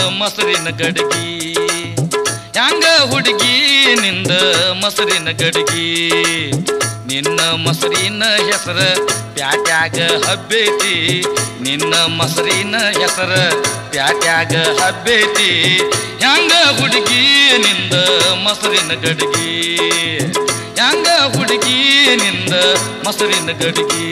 ಮೊಸರಿನ ಗಡಗಿ ಹ್ಯಾಂಗ ಹುಡುಗಿ ನಿಂದ ಮೊಸರಿನ ಗಡಗಿ ನಿನ್ನ ಮೊಸರಿನ ಹೆಸರ ಪ್ಯಾಟ್ಯಾಗ ಹಬ್ಬೈತಿ ನಿನ್ನ ಮೊಸರಿನ ಹೆಸರ ಪ್ಯಾಟ್ಯಾಗ ಹಬ್ಬೈತಿ ಹ್ಯಾಂಗ ಹುಡುಗಿ ನಿಂದ ಮೊಸರಿನ ಗಡಗಿ ಹ್ಯಾಂಗ ಹುಡುಗಿ ನಿಂದ ಮೊಸರಿನ ಗಡಗಿ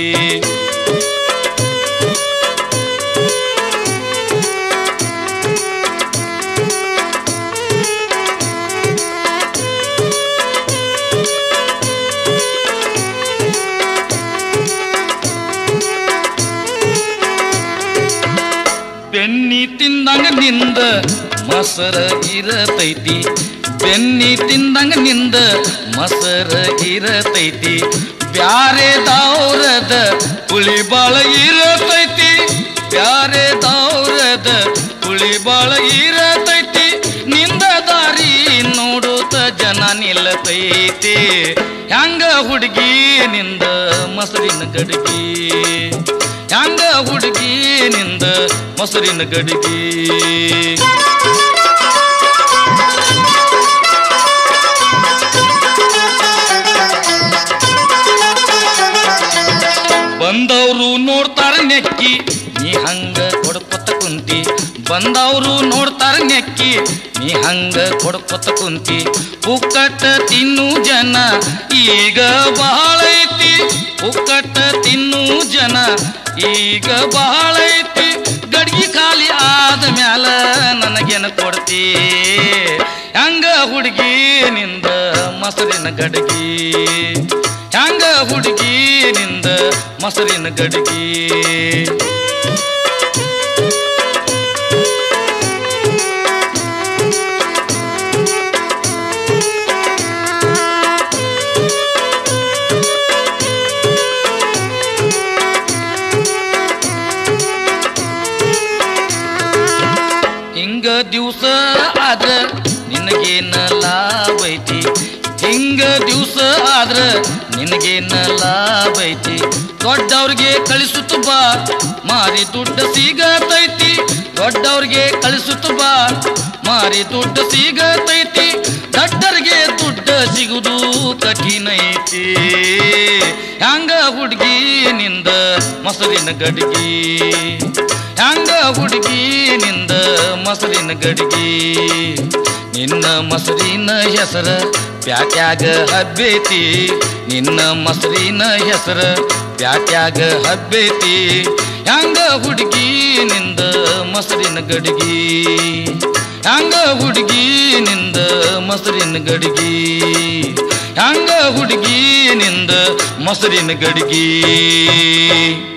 ಬೆನ್ನಿ ತಿಂದಂಗ ನಿಂದ ಮೊಸರ ಇರತೈತಿ ಬೆನ್ನಿ ತಿಂದಂಗ ನಿಂದ ಮೊಸರ ಇರತೈತಿ ಬ್ಯಾರೆ ದೌರದ ಪುಳಿ ಬಾಳ ಇರತೈತಿ ಬ್ಯಾರೆ ದೌರದ ಪುಳಿ ಬಾಳ ಇರತೈತಿ ನಿಂದ ದಾರಿ ನೋಡುತ್ತ ಜನ ನಿಲ್ಲತೈತಿ ಹ್ಯಾಂಗ ಹುಡುಗಿ ನಿಂದ ಮೊಸರಿನ ಗಡಗಿ ಹ್ಯಾಂಗ ಹುಡುಗಿ ನಿಂದ ಮೊಸರಿನ ಗಡಿಗೆ ಬಂದವರು ನೋಡ್ತಾರ ನೆಕ್ಕಿ ನೀ ಹಂಗ ಕೊಡ್ಕೊತ ಕುಂತಿ ಬಂದವರು ನೋಡ್ತಾರ ನೆಕ್ಕಿ ನೀ ಹಂಗ ಕೊಡ್ಕೊತ ಕುಂತಿ ಪುಕ್ಕಟ್ಟ ತಿನ್ನು ಜನ ಈಗ ಬಹಳ ಐತಿ ಪುಕ್ಕಟ್ಟ ತಿನ್ನು ಜನ ಈಗ ಬಹಳ ಐತಿ ಗಡ್ಗಿ ಖಾಲಿ ಆದ ಮ್ಯಾಲ ನನಗೇನ ಕೊಡ್ತಿ ಹಂಗ ಹುಡುಗಿ ನಿಂದ ಮೊಸರಿನ ಗಡಗಿ ಹ್ಯಾಂಗ ಹುಡುಗಿ ನಿಂದ ಮೊಸರಿನ ಗಡಗಿ ಹಿಂಗ ದಿವಸ ಆದ್ರ ನಿನಗೇನ ಲಾಭ ಐತಿ ಹಿಂಗ ದಿವಸ ಆದ್ರ ನಿನಗೇನ ಲಾಭ ಐತಿ ದೊಡ್ಡವ್ರಿಗೆ ಕಳಿಸುತ್ತ ಬಾ ಮಾರಿ ದುಡ್ಡ ಸಿಗತೈತಿ ದೊಡ್ಡವ್ರಿಗೆ ಕಳಿಸುತ್ತ ಬಾ ಮಾರಿ ದುಡ್ಡ ಸಿಗತೈತಿ ದಡ್ಡರಿಗೆ ದುಡ್ಡ ಸಿಗುದು ಕಠಿಣ ಐತಿ ಹ್ಯಾಂಗ ಹುಡುಗಿ ನಿಂದ ಮೊಸರಿನ ಗಡ್ಗಿ ಹ್ಯಾಂಗ ಹುಡುಗಿ ನಿಂದ ಮೊಸರಿನ ಗಡ್ಗಿ ನಿನ್ನ ಮೊಸರಿನ ಹೆಸರ ಪ್ಯಾಟ್ಯಾಗ ಹಬ್ಬೈತಿ ನಿನ್ನ ಮೊಸರಿನ ಹೆಸರ ಪ್ಯಾಟ್ಯಾಗ ಹಬ್ಬೈತಿ ಹ್ಯಾಂಗ ಹುಡುಗಿ ನಿಂದ ಮೊಸರಿನ ಗಡ್ಗಿ ಹ್ಯಾಂಗ ಹುಡುಗಿ ನಿಂದ ಮೊಸರಿನ ಗಡ್ಗಿ ಹ್ಯಾಂಗ ಹುಡುಗಿ ನಿಂದ ಮೊಸರಿನ ಗಡ್ಗಿ